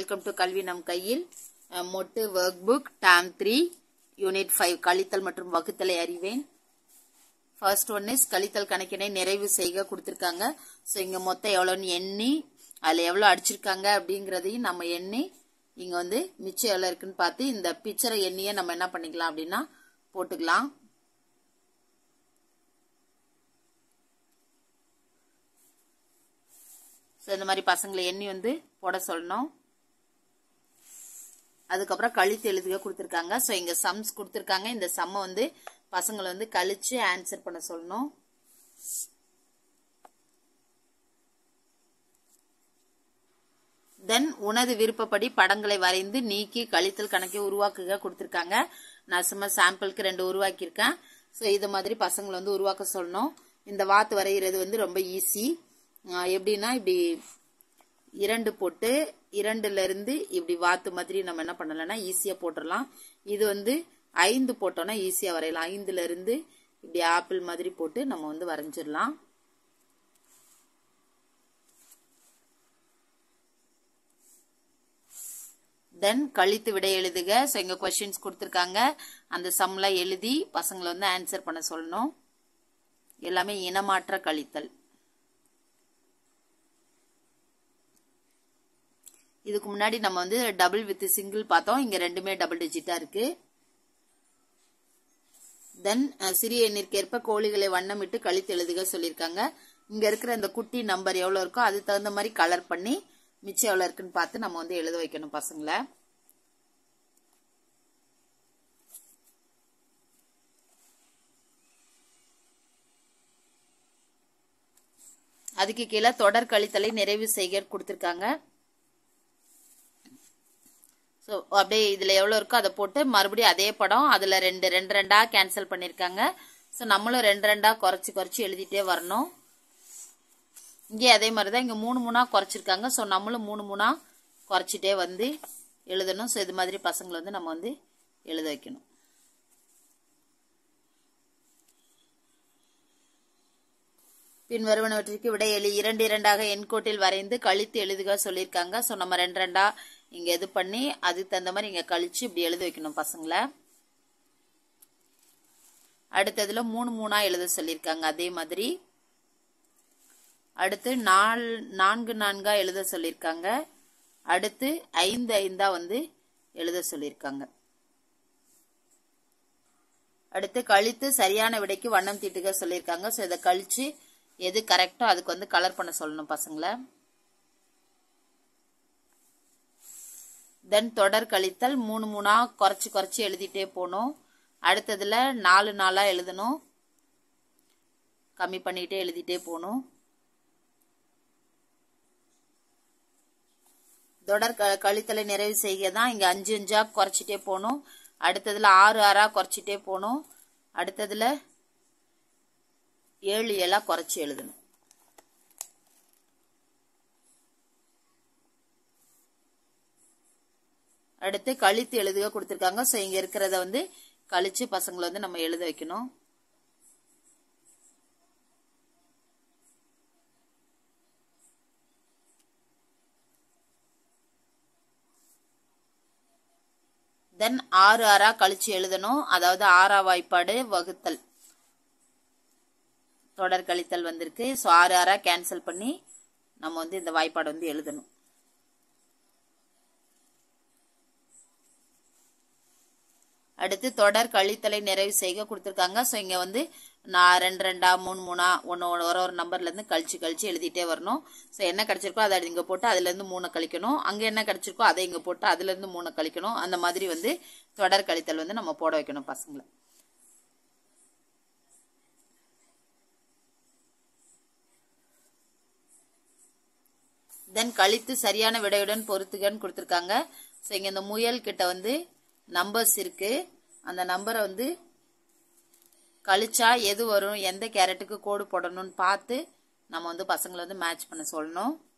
welcome to கல்வி நம் கையில் அஹ், மொட்டு work book term three unit five கழித்தல் மற்றும் வகுத்தலை அறிவேன் ஃபர்ஸ்ட் ஒன் இஸ் கழித்தல் கணக்கினை நிறைவு செய்க கொடுத்துருக்காங்க ஸோ இங்கே மொத்தம் எவ்வளோன்னு எண்ணி அதில் எவ்வளோ அடிச்சிருக்காங்க அப்படிங்கிறதையும் நம்ம எண்ணி இங்கே வந்து மிச்சம் எவ்வளோ இருக்குன்னு பார்த்து இந்த பிக்சரை எண்ணியை நம்ம என்ன பண்ணிக்கலாம் அப்படின்னா போட்டுக்கலாம் ஸோ இந்த மாதிரி பசங்களை எண்ணி வந்து போட சொல்லணும் அதுக்கப்புறம் கழித்து எழுதுக கொடுத்துருக்காங்க ஸோ இங்கே சம்ஸ் கொடுத்துருக்காங்க இந்த சம்மை வந்து பசங்களை வந்து கழிச்சு ஆன்சர் பண்ண சொல்லணும் தென் உனது விருப்பப்படி படங்களை வரைந்து நீக்கி கழித்தல் கணக்கை உருவாக்குக கொடுத்துருக்காங்க நான் சும்மா சாம்பிளுக்கு ரெண்டு உருவாக்கியிருக்கேன் ஸோ இது மாதிரி பசங்களை வந்து உருவாக்க சொல்லணும் இந்த வாத்து வரைகிறது வந்து ரொம்ப ஈஸி எப்படின்னா இப்படி இரண்டு போட்டு இரண்டுல இருந்து இப்படி வாத்து மாதிரி நம்ம என்ன பண்ணலாம்னா ஈஸியா போட்டுடலாம் இது வந்து ஐந்து போட்டோம்னா ஈஸியா வரையலாம் ஐந்துல இருந்து இப்படி ஆப்பிள் மாதிரி போட்டு நம்ம வந்து வரைஞ்சிடலாம் தென் கழித்து விட எழுதுக ஸோ இங்க கொஸ்டின்ஸ் கொடுத்துருக்காங்க அந்த சம்லாம் எழுதி பசங்களை வந்து ஆன்சர் பண்ண சொல்லணும் எல்லாமே இனமாற்ற கழித்தல் இதுக்கு முன்னாடி நம்ம வந்து டபுள் வித் சிங்கிள் பார்த்தோம் இங்க ரெண்டுமே டபுள் டிஜிட்டா இருக்கு தென் சிறிய எண்ணிற்கேற்ப கோழிகளை வண்ணமிட்டு கழித்து எழுதுக சொல்லியிருக்காங்க இங்க இருக்கிற இந்த குட்டி நம்பர் எவ்வளவு இருக்கோ அது தகுந்த மாதிரி கலர் பண்ணி மிச்சம் எவ்வளவு இருக்குன்னு பார்த்து நம்ம வந்து எழுத வைக்கணும் பசங்களை அதுக்கு கீழே தொடர் கழித்தலை நிறைவு செய்க கொடுத்துருக்காங்க ஸோ அப்படியே இதில் எவ்வளோ இருக்கோ அதை போட்டு மறுபடியும் அதே படம் அதில் ரெண்டு ரெண்டு ரெண்டாக கேன்சல் பண்ணியிருக்காங்க ஸோ நம்மளும் ரெண்டு ரெண்டாக குறைச்சி குறைச்சி எழுதிட்டே வரணும் இங்கே அதே மாதிரி தான் இங்கே மூணு மூணாக குறைச்சிருக்காங்க ஸோ நம்மளும் மூணு மூணாக குறைச்சிட்டே வந்து எழுதணும் ஸோ இது மாதிரி பசங்களை வந்து நம்ம வந்து எழுத வைக்கணும் பின் வருவனவற்றிற்கு விட எழு இரண்டு இரண்டாக எண்கோட்டில் வரைந்து கழித்து எழுதுக சொல்லியிருக்காங்க ஸோ நம்ம ரெண்டு ரெண்டா இங்க இது பண்ணி அதுக்கு தகுந்த மாதிரி இங்க கழிச்சு இப்படி எழுத வைக்கணும் பசங்களை அடுத்ததுல மூணு மூணா எழுத சொல்லியிருக்காங்க அதே மாதிரி அடுத்து நால் நான்கு நான்கா எழுத சொல்லியிருக்காங்க அடுத்து ஐந்து ஐந்தா வந்து எழுத சொல்லியிருக்காங்க அடுத்து கழித்து சரியான விடைக்கு வண்ணம் தீட்டுக சொல்லியிருக்காங்க ஸோ இதை கழிச்சு எது கரெக்டோ அதுக்கு வந்து கலர் பண்ண சொல்லணும் பசங்களை தென் தொடர் கழித்தல் மூணு மூணா குறைச்சி குறைச்சி எழுதிட்டே போகணும் அடுத்ததுல நாலு நாளா எழுதணும் கம்மி பண்ணிட்டே எழுதிட்டே போகணும் தொடர் க கழித்தலை நிறைவு செய்ய தான் இங்க அஞ்சு அஞ்சா குறைச்சிட்டே போகணும் அடுத்ததுல ஆறு ஆறா குறைச்சிட்டே போகணும் அடுத்ததுல ஏழு ஏழா குறைச்சி எழுதணும் அடுத்து கழித்து எழுதுக கொடுத்துருக்காங்க ஸோ இங்க இருக்கிறத வந்து கழிச்சு பசங்களை வந்து நம்ம எழுத வைக்கணும் தென் ஆறு ஆறா கழிச்சு எழுதணும் அதாவது ஆறா வாய்ப்பாடு வகுத்தல் தொடர் கழித்தல் வந்திருக்கு ஸோ ஆறு ஆறா கேன்சல் பண்ணி நம்ம வந்து இந்த வாய்ப்பாடு வந்து எழுதணும் அடுத்து தொடர் கழித்தலை நிறைவு செய்க கொடுத்துருக்காங்க ஸோ இங்கே வந்து நான் ரெண்டு ரெண்டா மூணு மூணா ஒன்று ஒரு ஒரு நம்பர்லேருந்து கழிச்சு கழிச்சு எழுதிட்டே வரணும் ஸோ என்ன கிடைச்சிருக்கோ அதை இங்கே போட்டு அதுலேருந்து மூணு கழிக்கணும் அங்கே என்ன கிடைச்சிருக்கோ அதை இங்கே போட்டு அதுலேருந்து மூணு கழிக்கணும் அந்த மாதிரி வந்து தொடர் கழித்தல் வந்து நம்ம போட வைக்கணும் பசங்களை தென் கழித்து சரியான விடையுடன் பொறுத்துகன்னு கொடுத்துருக்காங்க ஸோ இங்கே இந்த முயல் கிட்ட வந்து நம்பர்ஸ் இருக்கு அந்த நம்பரை வந்து கழிச்சா எது வரும் எந்த கேரட்டுக்கு கோடு போடணும்னு பார்த்து நம்ம வந்து பசங்களை வந்து மேட்ச் பண்ண சொல்லணும்